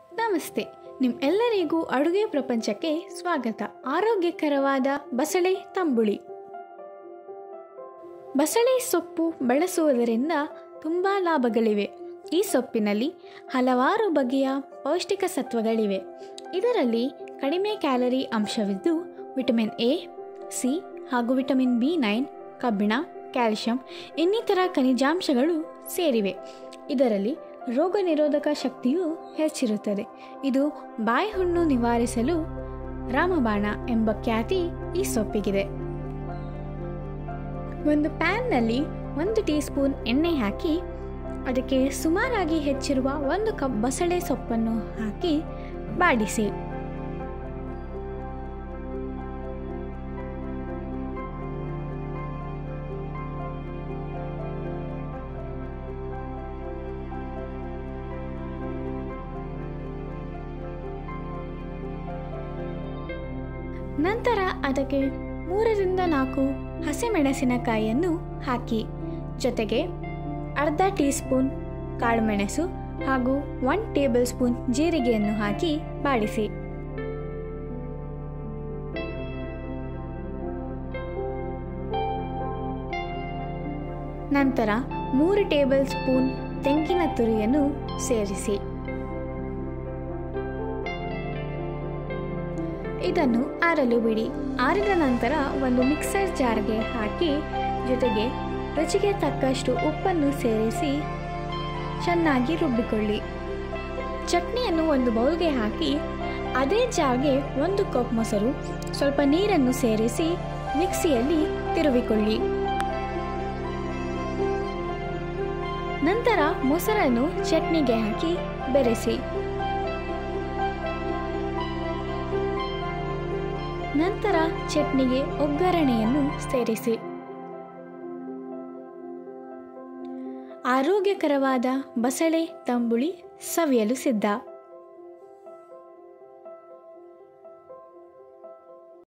ನಮಸ್ತೆ ನಿಮ್ಮೆಲ್ಲರಿಗೂ ಅಡುಗೆ ಪ್ರಪಂಚಕ್ಕೆ ಸ್ವಾಗತ ಆರೋಗ್ಯಕರವಾದ ಬಸಳೆ ತಂಬುಳಿ ಬಸಳೆ ಸೊಪ್ಪು ಬಳಸುವುದರಿಂದ ತುಂಬ ಲಾಭಗಳಿವೆ ಈ ಸೊಪ್ಪಿನಲ್ಲಿ ಹಲವಾರು ಬಗೆಯ ಪೌಷ್ಟಿಕ ಸತ್ವಗಳಿವೆ ಇದರಲ್ಲಿ ಕಡಿಮೆ ಕ್ಯಾಲರಿ ಅಂಶವಿದ್ದು ವಿಟಮಿನ್ ಎ ಸಿ ಹಾಗೂ ವಿಟಮಿನ್ ಬಿ ನೈನ್ ಕಬ್ಬಿಣ ಕ್ಯಾಲ್ಶಿಯಂ ಇನ್ನಿತರ ಖನಿಜಾಂಶಗಳು ಸೇರಿವೆ ಇದರಲ್ಲಿ ರೋಗ ನಿರೋಧಕ ಶಕ್ತಿಯು ಹೆಚ್ಚಿರುತ್ತದೆ ಇದು ಬಾಯಿಹುಣ್ಣು ನಿವಾರಿಸಲು ರಾಮಬಾಣ ಎಂಬ ಖ್ಯಾತಿ ಈ ಸೊಪ್ಪಿಗಿದೆ ಒಂದು ಪ್ಯಾನ್ನಲ್ಲಿ ಒಂದು ಟೀ ಸ್ಪೂನ್ ಎಣ್ಣೆ ಹಾಕಿ ಅದಕ್ಕೆ ಸುಮಾರಾಗಿ ಹೆಚ್ಚಿರುವ ಒಂದು ಕಪ್ ಬಸಳೆ ಸೊಪ್ಪನ್ನು ಹಾಕಿ ಬಾಡಿಸಿ ನಂತರ ಅದಕ್ಕೆ ಮೂರರಿಂದ ನಾಲ್ಕು ಹಸಿಮೆಣಸಿನಕಾಯಿಯನ್ನು ಹಾಕಿ ಜೊತೆಗೆ ಅರ್ಧ ಟೀ ಸ್ಪೂನ್ ಕಾಳುಮೆಣಸು ಹಾಗೂ ಒನ್ ಟೇಬಲ್ ಸ್ಪೂನ್ ಜೀರಿಗೆಯನ್ನು ಹಾಕಿ ಬಾಡಿಸಿ ನಂತರ ಮೂರು ಟೇಬಲ್ ಸ್ಪೂನ್ ತೆಂಗಿನ ತುರಿಯನ್ನು ಸೇರಿಸಿ ಇದನ್ನು ಆರಲು ಬಿಡಿ ಆರಿದ ನಂತರ ಒಂದು ಮಿಕ್ಸರ್ ಜಾರ್ಗೆ ಹಾಕಿ ಜೊತೆಗೆ ರುಚಿಗೆ ತಕ್ಕಷ್ಟು ಉಪ್ಪನ್ನು ಸೇರಿಸಿ ಚೆನ್ನಾಗಿ ರುಬ್ಬಿಕೊಳ್ಳಿ ಚಟ್ನಿಯನ್ನು ಒಂದು ಬೌಲ್ಗೆ ಹಾಕಿ ಅದೇ ಜಾರ್ಗೆ ಒಂದು ಕಪ್ ಮೊಸರು ಸ್ವಲ್ಪ ನೀರನ್ನು ಸೇರಿಸಿ ಮಿಕ್ಸಿಯಲ್ಲಿ ತಿರುವಿಕೊಳ್ಳಿ ನಂತರ ಮೊಸರನ್ನು ಚಟ್ನಿಗೆ ಹಾಕಿ ಬೆರೆಸಿ ನಂತರ ಚಟ್ನಿಗೆ ಒಗ್ಗರಣೆಯನ್ನು ಸೇರಿಸಿ ಆರೋಗ್ಯಕರವಾದ ಬಸಳೆ ತಂಬುಳಿ ಸವಿಯಲು ಸಿದ್ಧ